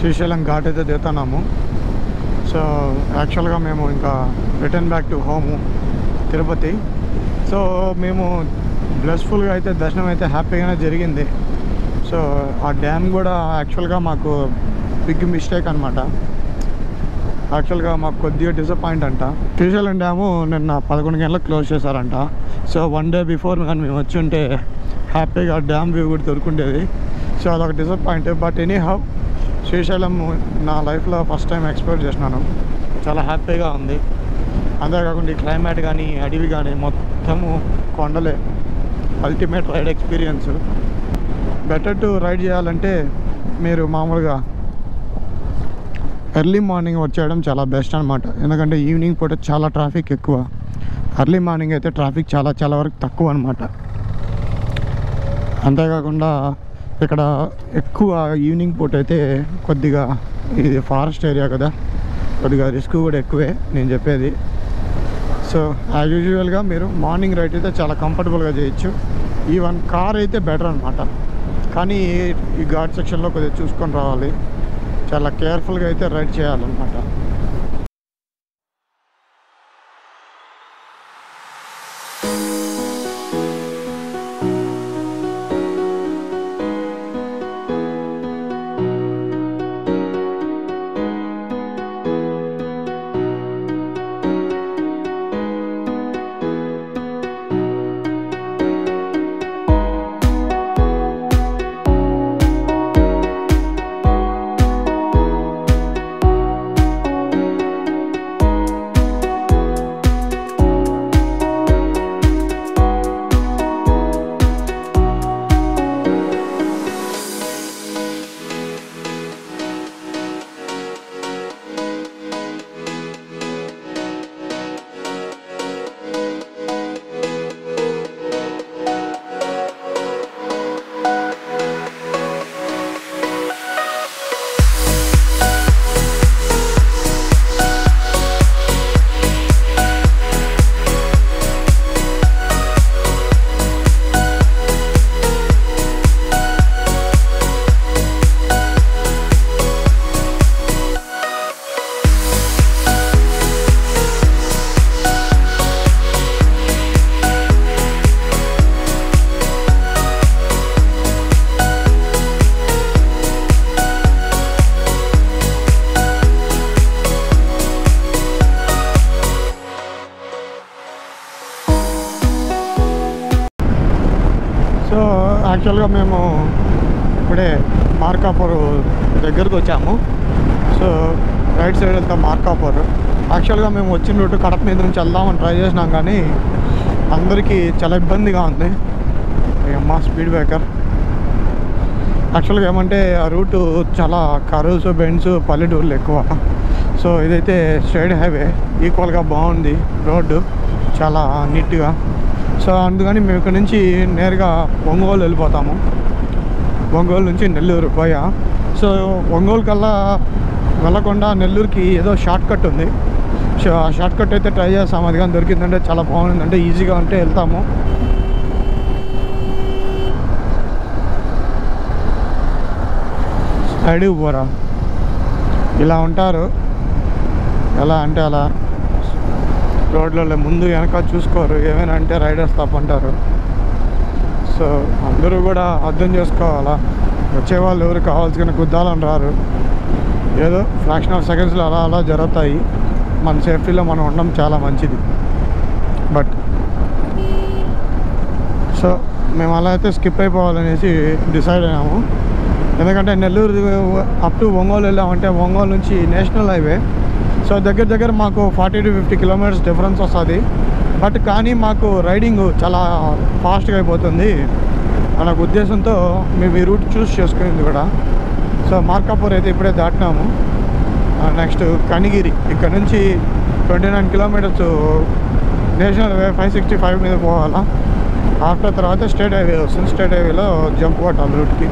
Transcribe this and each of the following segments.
శ్రీశైలం ఘాట్ అయితే దిగుతున్నాము సో యాక్చువల్గా మేము ఇంకా return back to home Tirupati so మేము బ్లెస్ఫుల్గా అయితే దర్శనం అయితే హ్యాపీగానే జరిగింది సో ఆ డ్యామ్ కూడా యాక్చువల్గా మాకు బిగ్ మిస్టేక్ అనమాట యాక్చువల్గా మాకు కొద్దిగా డిసప్పాయింట్ అంట శ్రీశైలం డ్యాము నిన్న పదకొండు గంటలకు క్లోజ్ చేశారంట సో వన్ డే బిఫోర్ కానీ మేము వచ్చి ఉంటే హ్యాపీగా డ్యామ్ వ్యూ కూడా దొరుకుండేది సో అదొక disappoint but anyhow Srisailam నా లైఫ్లో ఫస్ట్ టైం ఎక్స్ప్లోర్ చేసినాను చాలా హ్యాపీగా ఉంది అంతేకాకుండా ఈ క్లైమేట్ కానీ అడవి కానీ మొత్తము కొండలే ultimate ride experience better to ride చేయాలంటే మీరు మామూలుగా ఎర్లీ మార్నింగ్ వచ్చేయడం చాలా బెస్ట్ అనమాట ఎందుకంటే ఈవినింగ్ పూట చాలా ట్రాఫిక్ ఎక్కువ ఎర్లీ మార్నింగ్ అయితే ట్రాఫిక్ చాలా చాలా వరకు తక్కువ అనమాట అంతేకాకుండా ఇక్కడ ఎక్కువ ఈవినింగ్ పూట అయితే కొద్దిగా ఇది ఫారెస్ట్ ఏరియా కదా కొద్దిగా రిస్క్ కూడా ఎక్కువే నేను చెప్పేది సో యాజ్ యూజువల్గా మీరు మార్నింగ్ రైడ్ అయితే చాలా కంఫర్టబుల్గా చేయొచ్చు ఈవెన్ కార్ అయితే బెటర్ అనమాట కానీ ఈ ఘాట్ సెక్షన్లో కొద్దిగా చూసుకొని రావాలి చాలా కేర్ఫుల్గా అయితే రైడ్ చేయాలన్నమాట సో యాక్చువల్గా మేము ఇప్పుడే మార్కాపూర్ దగ్గరకు వచ్చాము సో రైట్ సైడ్ వెళ్తాం మార్కాపూర్ యాక్చువల్గా మేము వచ్చిన రూట్ కడప మీద నుంచి వెళ్దామని ట్రై చేసినాం కానీ అందరికీ చాలా ఇబ్బందిగా ఉంది అమ్మ స్పీడ్ బ్రేకర్ యాక్చువల్గా ఏమంటే ఆ రూట్ చాలా కరువుస్ బెండ్స్ పల్లెటూర్లు ఎక్కువ సో ఇదైతే స్ట్రైట్ హైవే ఈక్వల్గా బాగుంది రోడ్డు చాలా నీట్గా సో అందుకని మేము ఇక్కడ నుంచి నేరుగా ఒంగోలు వెళ్ళిపోతాము ఒంగోలు నుంచి నెల్లూరు పోయ సో ఒంగోలు కల్లా వెళ్ళకుండా నెల్లూరుకి ఏదో షార్ట్ కట్ ఉంది సో ఆ షార్ట్ కట్ అయితే ట్రై చేస్తాము అది కానీ దొరికిందంటే చాలా బాగుంది అంటే ఈజీగా ఉంటే వెళ్తాము సైడ్కి పోరా ఇలా ఉంటారు ఎలా అంటే అలా రోడ్లలో ముందు వెనక చూసుకోరు ఏమైనా అంటే రైడర్స్ తప్పంటారు సో అందరూ కూడా అర్థం చేసుకోవాలా వచ్చేవాళ్ళు ఎవరు కావాల్సిన గుద్దాలని రారు ఏదో ఫ్రాక్షన్ ఆఫ్ సెకండ్స్లో అలా అలా జరుగుతాయి మన సేఫ్టీలో మనం ఉండడం చాలా మంచిది బట్ సో మేము అలా అయితే స్కిప్ అయిపోవాలనేసి డిసైడ్ అయ్యాము ఎందుకంటే నెల్లూరు అప్ టు ఒంగోలు వెళ్ళామంటే ఒంగోలు నుంచి నేషనల్ హైవే సో దగ్గర దగ్గర మాకు forty to fifty kilometers difference వస్తుంది బట్ కానీ మాకు రైడింగ్ చాలా ఫాస్ట్గా అయిపోతుంది అనే ఒక ఉద్దేశంతో మేము ఈ రూట్ చూస్ చేసుకునేది కూడా సో మార్కాపూర్ అయితే ఇప్పుడే దాటినాము నెక్స్ట్ కనిగిరి ఇక్కడ నుంచి twenty nine kilometers national highway five sixty five మీద పోవాలా ఆఫ్టర్ తర్వాత స్టేట్ హైవే వస్తుంది స్టేట్ హైవేలో జంప్ కొట్టాలి రూట్కి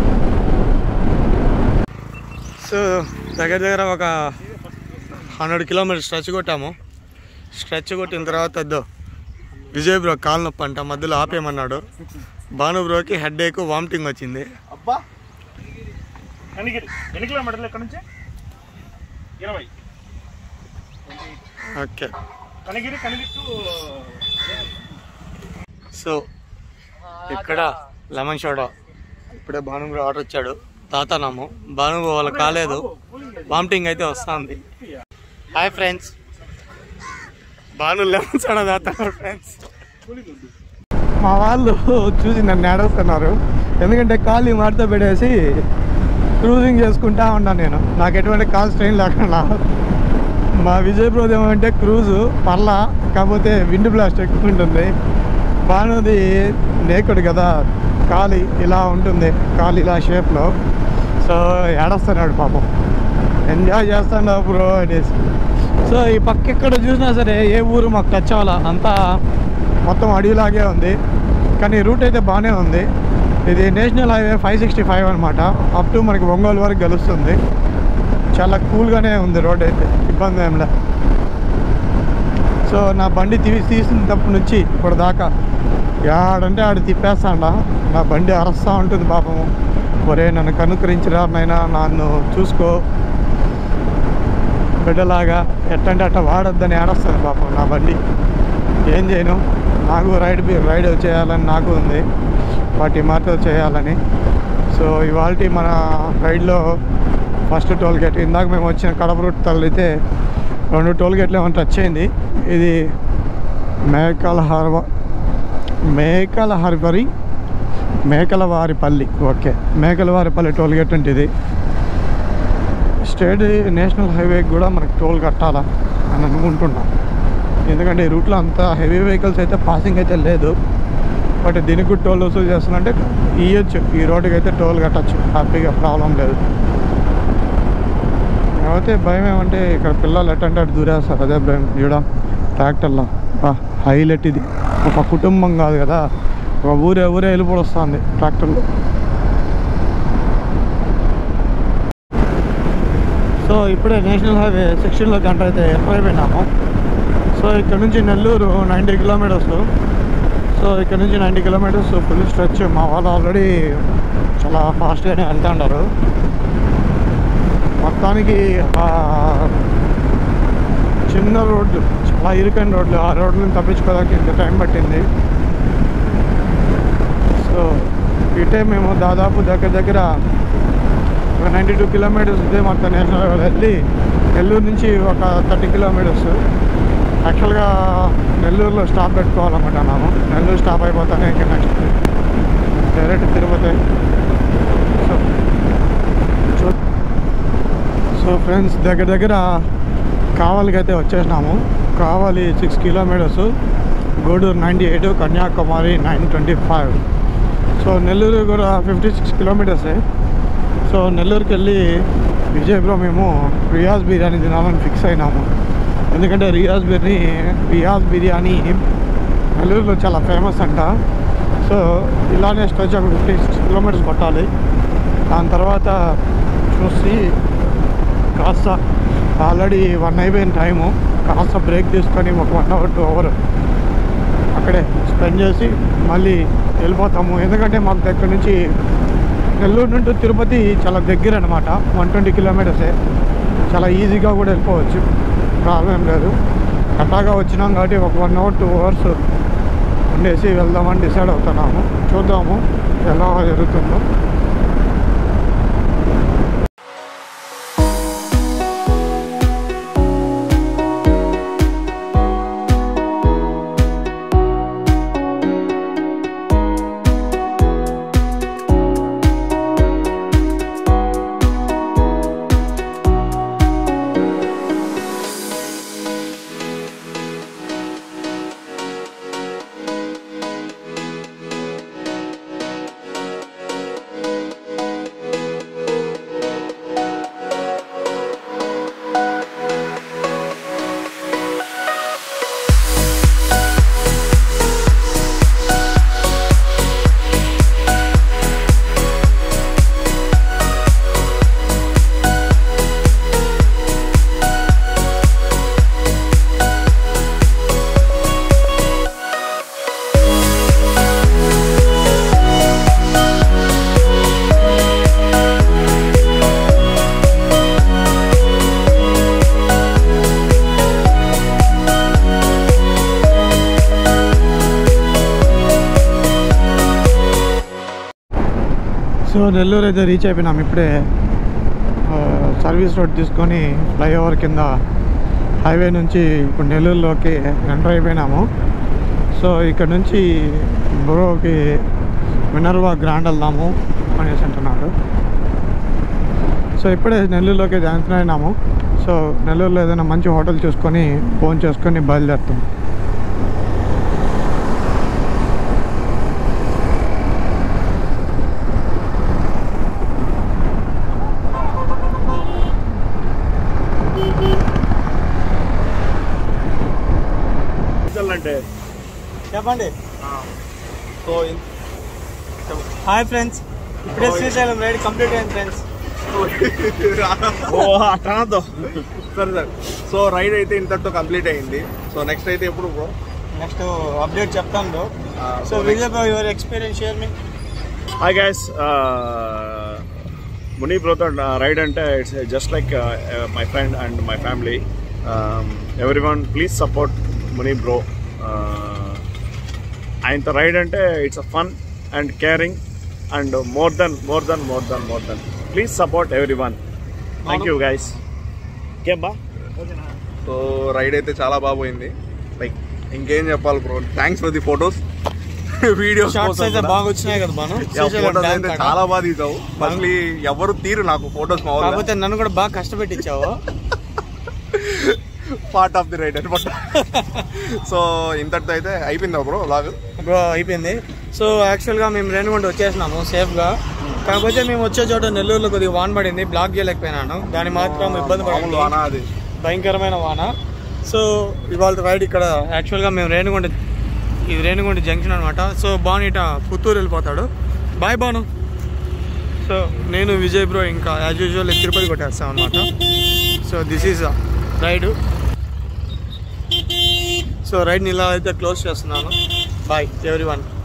సో దగ్గర దగ్గర ఒక హండ్రెడ్ కిలోమీటర్స్ స్ట్రెచ్ కొట్టాము స్ట్రెచ్ కొట్టిన తర్వాత వద్దు విజయ్ బ్రో కాలు నొప్పి అంట మధ్యలో ఆపేయమన్నాడు భాను బ్రోకి హెడ్ ఏక్ వామిటింగ్ వచ్చింది అబ్బా కనిగిరి ఎన్ని కిలోమీటర్లు ఇక్కడ నుంచి ఇరవై okay Kanigiri Kanigiri to so ఇక్కడ లెమన్ సోడా ఇప్పుడే భాను కూడా ఆర్డర్ ఇచ్చాడు తాతానాము భాను వాళ్ళ కాలేదు వామిటింగ్ అయితే వస్తుంది hi friends Bhanu lemon soda తాతాడు ఫ్రెండ్స్ మా వాళ్ళు చూసి నన్ను ఏడుస్తున్నారు ఎందుకంటే కాళ్ళు మాటతో పెట్టేసి క్రూజింగ్ చేసుకుంటా ఉన్నాను నేను నాకు ఎటువంటి కాల్ స్ట్రెయిన్ లేకుండా మా విజయ్ బ్రోది ఏమంటే క్రూజు పర్లా కాకపోతే విండ్ బ్లాస్ట్ ఎక్కువ ఉంటుంది బానుది నేకుడు కదా కాలి ఇలా ఉంటుంది కాలి ఇలా షేప్లో సో ఏడస్తున్నాడు పాపం ఎంజాయ్ చేస్తాడు బ్రో అనేసి సో ఈ పక్క ఎక్కడ చూసినా సరే ఏ ఊరు మాకు టచ్ అవ్వాలా అంతా మొత్తం అడవిలాగే ఉంది కానీ రూట్ అయితే బాగానే ఉంది ఇది national highway five sixty five అనమాట అప్ టు మనకి ఒంగోలు వరకు గెలుస్తుంది చాలా కూల్గానే ఉంది రోడ్ అయితే ఇబ్బంది ఏం లే సో నా బండి తీసి తీసినప్పటి నుంచి ఇప్పుడు దాకా ఆడంటే ఆడు తిప్పేస్తాడ నా బండి అరస్తూ ఉంటుంది పాపము ఒరే నన్ను కనుకరించరా నైనా నన్ను చూసుకో బిడ్డలాగా ఎట్టంటే అట్ట వాడొద్దని ఆడొస్తుంది పాపం నా బండి ఏం చేయను నాకు రైడ్ బి- రైడ్ చేయాలని నాకు ఉంది వాటి మాతో చేయాలని సో ఇవాళ మన రైడ్లో ఫస్ట్ టోల్ గేట్ ఇందాక మేము వచ్చిన కడప రూట్ తగిలితే రెండు టోల్ గేట్లు ఏమైనా టచ్ అయింది ఇది మేకల హర్వ మేకల హర్బరి మేకల వారిపల్లి ఓకే మేకల వారిపల్లి టోల్ గేట్ అంటే ఇది స్టేట్ నేషనల్ హైవే కూడా మనకి టోల్ కట్టాలా అని అనుకుంటున్నాం ఎందుకంటే ఈ రూట్లో అంత హెవీ వెహికల్స్ అయితే పాసింగ్ అయితే లేదు బట్ దీనికి కూడా టోల్ వసూలు చేస్తుందంటే ఇవ్వచ్చు ఈ రోడ్డుకి అయితే టోల్ కట్టచ్చు హ్యాపీగా ప్రాబ్లం లేదు కాకపోతే భయం ఏమంటే ఇక్కడ పిల్లలు ఎట్టంటే అటు దూరేస్తారు అదే భయం చూడ ట్రాక్టర్లో హైలైట్ ఇది ఒక కుటుంబం కాదు కదా ఒక ఊరే ఊరే వెళ్ళిపోయి వస్తుంది ట్రాక్టర్లో సో ఇప్పుడే నేషనల్ హైవే సిక్స్టీన్లోకి ఎంటర్ అయితే ఎంటర్ అయిపోయినాము సో ఇక్కడ నుంచి నెల్లూరు నైంటీ కిలోమీటర్స్ సో ఇక్కడ నుంచి నైంటీ కిలోమీటర్స్ ఫుల్ స్ట్రెచ్ మా వాళ్ళు ఆల్రెడీ చాలా ఫాస్ట్గానే వెళ్తూ ఉన్నారు మొత్తానికి ఆ చిన్న రోడ్లు చాలా ఇరుకైన రోడ్లు ఆ రోడ్లను తప్పించుకోవడానికి ఇంత టైం పట్టింది సో ఇటే మేము దాదాపు దగ్గర దగ్గర ఒక నైంటీ టూ కిలోమీటర్స్ ఇదే మొత్తం నేషనల్ హైవే వెళ్ళి నెల్లూరు నుంచి ఒక థర్టీ కిలోమీటర్స్ యాక్చువల్గా నెల్లూరులో స్టాప్ పెట్టుకోవాలనుకుంటున్నాము నెల్లూరు స్టాప్ అయిపోతానే ఇంకా నెక్స్ట్ డైరెక్ట్ తిరుపతి సో చూ సో ఫ్రెండ్స్ దగ్గర దగ్గర కావలికి అయితే వచ్చేసినాము Kavali six kilometers Gudur ninety eight Kanyakumari nine twenty five so Nellore కూడా ఫిఫ్టీ సిక్స్ కిలోమీటర్సే సో నెల్లూరుకి వెళ్ళి విజయపురం మేము రియాజ్ బిర్యానీ తినాలని ఫిక్స్ అయినాము ఎందుకంటే రియాజ్ బిర్యానీ రియాజ్ బిర్యానీ నెల్లూరులో చాలా ఫేమస్ అంట సో ఇలానే స్ట్రెచ్ ఒక ఫిఫ్టీ సిక్స్ కిలోమీటర్స్ కొట్టాలి దాని తర్వాత చూసి కాస్త ఆల్రెడీ వన్ అయిపోయిన టైము కాస్త బ్రేక్ తీసుకొని ఒక వన్ అవర్ టూ అవర్ అక్కడే స్పెండ్ చేసి మళ్ళీ వెళ్ళిపోతాము ఎందుకంటే మాకు దగ్గర నుంచి నెల్లూరు నుండి తిరుపతి చాలా దగ్గర అనమాట వన్ ట్వంటీ కిలోమీటర్సే చాలా ఈజీగా కూడా వెళ్ళిపోవచ్చు ప్రాబ్లం ఏం లేదు కట్టాగా వచ్చినాం కాబట్టి ఒక వన్ అవర్ టూ అవర్స్ ఉండేసి వెళ్దామని డిసైడ్ అవుతున్నాము చూద్దాము ఎలా జరుగుతుందో సో నెల్లూరు అయితే రీచ్ అయిపోయినాం ఇప్పుడే ఆ, సర్వీస్ రోడ్ తీసుకొని ఫ్లైఓవర్ కింద హైవే నుంచి ఇప్పుడు నెల్లూరులోకి ఎంటర్ అయిపోయినాము సో ఇక్కడ నుంచి బ్రోకి మినర్వా గ్రాండ్ వెళ్దాము అనేసి అంటున్నాడు సో ఇప్పుడే నెల్లూరులోకి జాయిన్ అయినాము సో నెల్లూరులో ఏదైనా మంచి హోటల్ చూసుకొని ఫోన్ చేసుకొని బయలుదేరుతాం అంటే చెప్పండి సో హాయ్ ఫ్రెండ్స్ ఇప్పుడే శ్రీశైలం రైడ్ కంప్లీట్ అయింది ఫ్రెండ్స్ ఓ అట్టనద్దు సరే సరే సో రైడ్ అయితే ఇంతటితో కంప్లీట్ అయింది సో నెక్స్ట్ అయితే ఎప్పుడు బ్రో నెక్స్ట్ అప్డేట్ చెప్తాను bro so Vijay bro your experience share మీ హాయ్ గైస్ ముని బ్రోతో రైడ్ అంటే it's just like my friend and my family every one please support Muni bro ఆయనతో రైడ్ అంటే it's a fun and caring and more than more than more than more than please support every one thank you guys కేం బా so ride అయితే చాలా బాగుపోయింది like ఇంకేం చెప్పాలి bro thanks for the photos videos shorts అయితే బాగా వచ్చినాయి కదా బాను శ్రీశైలం ఫోటోస్ డ్యామ్ అయితే కాడ. చాలా బాగా తీసావు మళ్ళీ ఎవరు తీరు నాకు ఫొటోస్ మామూలుగా కాకపోతే నన్ను కూడా బాగా కష్టపెట్టించావు పార్ట్ ఆఫ్ ది రైడ్ అనమాట సో ఇంతటితో అయితే అయిపోయిందా బ్రో లాగ్ బ్రో అయిపోయింది సో యాక్చువల్గా మేము రేణుగుంట వచ్చేసినాము సేఫ్గా కాకపోతే మేము వచ్చే చోట నెల్లూరులో కొద్దిగా వాన్ పడింది బ్లాక్ చేయలేకపోయినాను దాని మాత్రం ఇబ్బంది మామూలు పడింది వాన అది భయంకరమైన వాన సో ఇవాళ రైడ్ ఇక్కడ యాక్చువల్గా మేము రేణుగుంట ఇది రేణుగుంట జంక్షన్ అనమాట సో బాను ఇట పుత్తూరు వెళ్ళిపోతాడు బాయ్ బాను సో నేను విజయ్ బ్రో ఇంకా యాజ్ యూజువల్ తిరుపతి కొట్టేస్తాం అనమాట so this is ride so రైడ్ని ఇలా అయితే క్లోజ్ చేస్తున్నాను బాయ్ ఎవ్రీ వన్